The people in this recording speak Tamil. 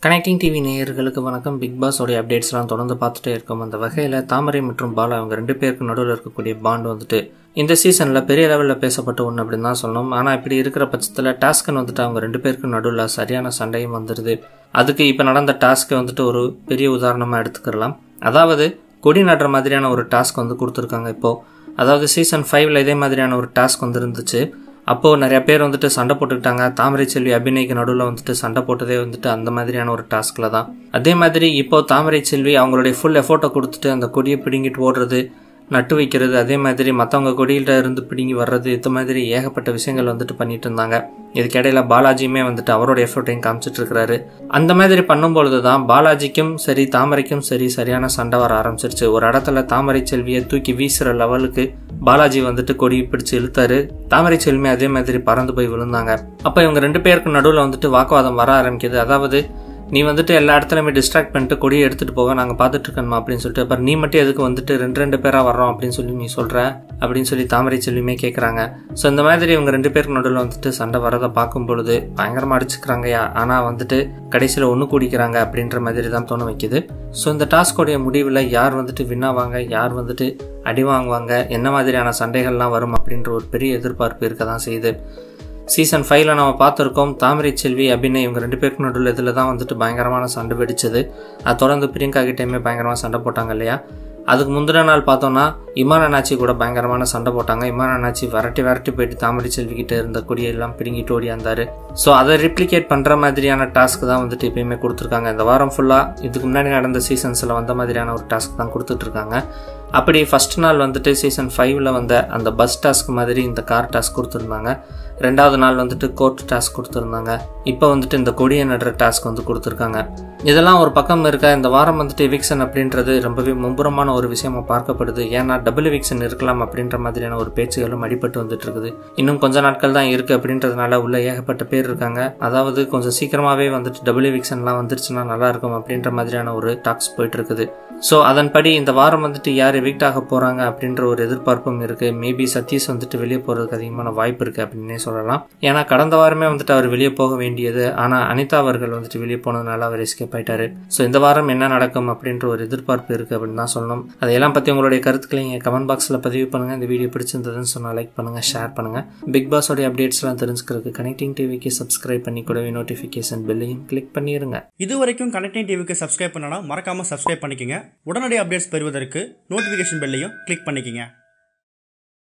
கனெக்டிங் டிவி நேயர்களுக்கு வணக்கம் பிக் பாஸோடைய அப்டேட்ஸ்லாம் தொடர்ந்து பார்த்துட்டே இருக்கோம் அந்த வகையில் தாமரை மற்றும் பாலா அவங்க ரெண்டு பேருக்கு நடுவில் இருக்கக்கூடிய பாண்ட் வந்துட்டு இந்த சீசனில் பெரிய லெவலில் பேசப்பட்ட ஒன்று அப்படின்னு தான் சொல்லணும் ஆனால் இப்படி இருக்கிற பட்சத்தில் டாஸ்கன் வந்துட்டு அவங்க ரெண்டு பேருக்கு நடுவில் சரியான சண்டையும் வந்துடுது அதுக்கு இப்போ நடந்த டாஸ்க்கை வந்துட்டு ஒரு பெரிய உதாரணமாக எடுத்துக்கலாம் அதாவது கொடி நடுற மாதிரியான ஒரு டாஸ்க் வந்து கொடுத்துருக்காங்க இப்போது அதாவது சீசன் ஃபைவ்ல இதே மாதிரியான ஒரு டாஸ்க் வந்து இருந்துச்சு அப்போது நிறைய பேர் வந்துட்டு சண்டை போட்டுக்கிட்டாங்க தாமரை செல்வி அபிநய்க்கு நடுவில் வந்துட்டு சண்டை போட்டதே வந்துட்டு அந்த மாதிரியான ஒரு டாஸ்கில் தான் அதே மாதிரி இப்போ தாமரை செல்வி அவங்களுடைய ஃபுல் எஃபோர்ட்டை கொடுத்துட்டு அந்த கொடியை பிடுங்கிட்டு ஓடுறது நட்டு வைக்கிறது அதே மாதிரி மற்றவங்க கொடியில இருந்து பிடுங்கி வர்றது இந்த மாதிரி ஏகப்பட்ட விஷயங்கள் வந்துட்டு பண்ணிட்டு இருந்தாங்க இதுக்கிடையில பாலாஜியுமே வந்துட்டு அவரோட எஃபர்ட்டையும் காமிச்சிட்டு இருக்கிறாரு அந்த மாதிரி பண்ணும்பொழுது தான் பாலாஜிக்கும் சரி தாமரைக்கும் சரி சரியான சண்டை வர ஆரம்பிச்சிருச்சு ஒரு இடத்துல தாமரை செல்வியை தூக்கி வீசுற லெவலுக்கு பாலாஜி வந்துட்டு கொடி பிடிச்சு இழுத்தாரு தாமரை செல்வி அதே மாதிரி பறந்து போய் விழுந்தாங்க அப்போ இவங்க ரெண்டு பேருக்கு நடுவில் வந்துட்டு வாக்குவாதம் வர ஆரம்பிக்குது அதாவது நீ வந்துட்டு எல்லா இடத்துலையுமே டிஸ்ட்ராக்ட் பண்ணிட்டு கொடியை எடுத்துகிட்டு போக நாங்கள் பார்த்துட்டு இருக்கணுமா அப்படின்னு சொல்லிட்டு அப்புறம் நீ மட்டும் எதுக்கு வந்துட்டு ரெண்டு ரெண்டு பேராக வர்றோம் அப்படின்னு சொல்லி நீ சொல்கிற அப்படின்னு சொல்லி தாமரை செல்வியுமே கேட்குறாங்க ஸோ இந்த மாதிரி இவங்க ரெண்டு பேருக்கு நடுவில் வந்துட்டு சண்டை வரதை பார்க்கும் பொழுது பயங்கரமாக அடிச்சுக்கிறாங்கயா ஆனால் வந்துட்டு கடைசியில் ஒன்று கூடிக்கிறாங்க அப்படின்ற மாதிரி தான் தோண வைக்குது ஸோ இந்த டாஸ்கோடைய முடிவில் யார் வந்துட்டு வின் ஆவாங்க யார் வந்துட்டு அடி வாங்குவாங்க என்ன மாதிரியான சண்டைகள்லாம் வரும் அப்படின்ற ஒரு பெரிய எதிர்பார்ப்பு இருக்க தான் செய்யுது சீசன் ஃபைவ்ல நம்ம பார்த்துருக்கோம் தாமரை செல்வி அபிநய் இவங்க ரெண்டு பேருக்கு நடுவில் இதில் தான் வந்துட்டு பயங்கரமான சண்டை வெடிச்சது அது தொடர்ந்து பிரியங்கா கிட்டேயுமே பயங்கரமாக சண்டை போட்டாங்க இல்லையா அதுக்கு முந்தின நாள் பார்த்தோன்னா இமான் அண்ணாச்சி கூட பயங்கரமான சண்டை போட்டாங்க இமான் அண்ணாச்சி விரட்டி விரட்டி போயிட்டு தாமரை செல்வி கிட்ட இருந்த கொடியெல்லாம் பிடுங்கிட்டு ஓடியாந்தாரு ஸோ அதை ரிப்ளிகேட் பண்ணுற மாதிரியான டாஸ்க் தான் வந்துட்டு எப்பயுமே கொடுத்துருக்காங்க இந்த வாரம் ஃபுல்லாக இதுக்கு முன்னாடி நடந்த சீசன்ஸில் வந்த மாதிரியான ஒரு டாஸ்க் தான் கொடுத்துட்ருக்காங்க அப்படி ஃபஸ்ட் நாள் வந்துட்டு சீசன் ஃபைவ்ல வந்த அந்த பஸ் டாஸ்க் மாதிரி இந்த கார் டாஸ்க் கொடுத்துருந்தாங்க ரெண்டாவது நாள் வந்துட்டு கோர்ட் டாஸ்க் கொடுத்துருந்தாங்க இப்போ வந்துட்டு இந்த கொடியை நடுற டாஸ்க் வந்து கொடுத்துருக்காங்க இதெல்லாம் ஒரு பக்கம் இருக்க இந்த வாரம் வந்துட்டு எவிக்ஷன் அப்படின்றது ரொம்பவே மும்புறமான ஒரு விஷயமா பார்க்கப்படுது ஏன்னா டபுள் எவிக்ஷன் இருக்கலாம் அப்படின்ற மாதிரியான ஒரு பேச்சுகளும் அடிபட்டு வந்துட்டு இருக்குது இன்னும் கொஞ்ச நாட்கள் தான் இருக்குது அப்படின்றதுனால உள்ள ஏகப்பட்ட பேர் இருக்காங்க அதாவது கொஞ்சம் சீக்கிரமாகவே வந்துட்டு டபுள் எவிக்ஷன்லாம் வந்துருச்சுன்னா நல்லா இருக்கும் அப்படின்ற மாதிரியான ஒரு டாக்ஸ் போயிட்டு இருக்குது ஸோ அதன்படி இந்த வாரம் வந்துட்டு யார் எவிக்ட் ஆக போகிறாங்க அப்படின்ற ஒரு எதிர்பார்ப்பும் இருக்குது மேபி சதீஷ் வந்துட்டு வெளியே போகிறதுக்கு அதிகமான வாய்ப்பு இருக்குது அப்படின்னே சொல்லலாம் ஏன்னா கடந்த வாரமே வந்துட்டு அவர் வெளியே போக வேண்டியது ஆனால் அனிதா அவர்கள் வந்துட்டு வெளியே போனதுனால அவர் எஸ்கேப் ஆயிட்டாரு ஸோ இந்த வாரம் என்ன நடக்கும் அப்படின்ற ஒரு எதிர்பார்ப்பு இருக்குது அப்படின்னு தான் சொல்லணும் அதையெல்லாம் பற்றி உங்களுடைய கருத்துக்களை நீங்கள் கமெண்ட் பாக்ஸில் பதிவு பண்ணுங்கள் இந்த வீடியோ பிடிச்சிருந்ததுன்னு சொன்னால் லைக் பண்ணுங்கள் ஷேர் பண்ணுங்கள் பிக் பாஸோடைய அப்டேட்ஸ்லாம் தெரிஞ்சுக்கிறதுக்கு கனெக்டிங் டிவிக்கு சப்ஸ்கிரைப் பண்ணி கூடவே நோட்டிஃபிகேஷன் பெல்லையும் கிளிக் பண்ணிடுங்க இது வரைக்கும் கனெக்டிங் டிவிக்கு சப்ஸ்கிரைப் பண்ணனா மறக்காம சப்ஸ்கிரைப் பண்ணிக்கங்க உடனடி அப்டேட்ஸ் பெறுவதற்கு நோட்டிஃபிகேஷன் பெல்லையும் கிளிக் பண்ணிக்கங்க